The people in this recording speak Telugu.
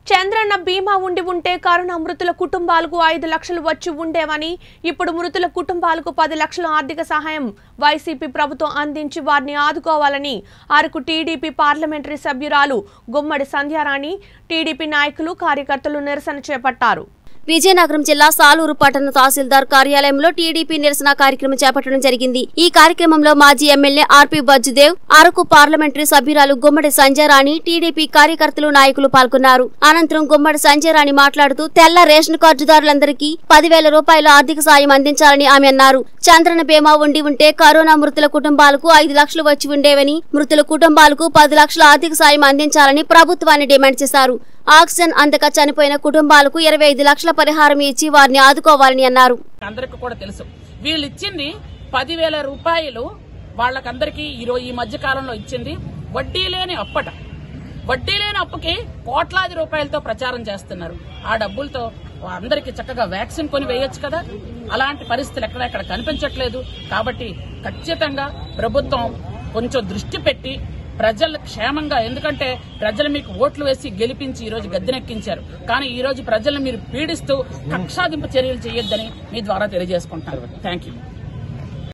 చంద్రన్న బీమా ఉండి ఉంటే కరోనా మృతుల కుటుంబాలకు ఐదు లక్షలు వచ్చి ఉండేవని ఇప్పుడు మృతుల కుటుంబాలకు పది లక్షల ఆర్థిక సహాయం వైసీపీ ప్రభుత్వం అందించి వారిని ఆదుకోవాలని అరకు టీడీపీ పార్లమెంటరీ సభ్యురాలు గుమ్మడి సంధ్యారాణి టీడీపీ నాయకులు కార్యకర్తలు నిరసన చేపట్టారు విజయనగరం జిల్లా సాలూరు పట్టణ తహసీల్దార్ కార్యాలయంలో టీడీపీ నిరసన కార్యక్రమం చేపట్టడం జరిగింది ఈ కార్యక్రమంలో మాజీ MLA R P Bajjudev Araku parliamentary సభ్యురాలు గుమ్మడి సంజయరాణి టీడీపీ కార్యకర్తలు నాయకులు పాల్గొన్నారు అనంతరం గుమ్మడి సంజయరాణి మాట్లాడుతూ తెల్ల రేషన్ కార్డుదారులందరికీ పదివేల రూపాయల ఆర్థిక సాయం అందించాలని ఆమె అన్నారు చంద్రన బీమా ఉండి ఉంటే కరోనా మృతుల కుటుంబాలకు ఐదు లక్షలు వచ్చి ఉండేవని మృతుల కుటుంబాలకు పది లక్షల ఆర్థిక సాయం అందించాలని ప్రభుత్వాన్ని డిమాండ్ చేశారు ఆక్సిజన్ అందక చనిపోయిన కుటుంబాలకు ఇరవై ఐదు లక్షల పరిహారం ఇచ్చి వారిని ఆదుకోవాలని అన్నారు అందరికి కూడా తెలుసు వీళ్ళు ఇచ్చింది పదివేల రూపాయలు వాళ్ళకందరికీ ఈరోజు ఈ మధ్య కాలంలో ఇచ్చింది వడ్డీ లేని అప్పట వడ్డీ లేని అప్పుకి కోట్లాది రూపాయలతో ప్రచారం చేస్తున్నారు ఆ డబ్బులతో అందరికి చక్కగా వ్యాక్సిన్ కొని వేయొచ్చు కదా అలాంటి పరిస్థితులు ఎక్కడ ఎక్కడ కనిపించట్లేదు కాబట్టి ఖచ్చితంగా ప్రభుత్వం కొంచెం దృష్టి పెట్టి ప్రజలు క్షేమంగా ఎందుకంటే ప్రజలు మీకు ఓట్లు వేసి గెలిపించి ఈ రోజు గద్దెనెక్కించారు కానీ ఈ రోజు ప్రజలను మీరు పీడిస్తూ కక్షాదింపు చర్యలు చేయొద్దని మీ ద్వారా తెలియజేసుకుంటున్నారు థ్యాంక్ యూ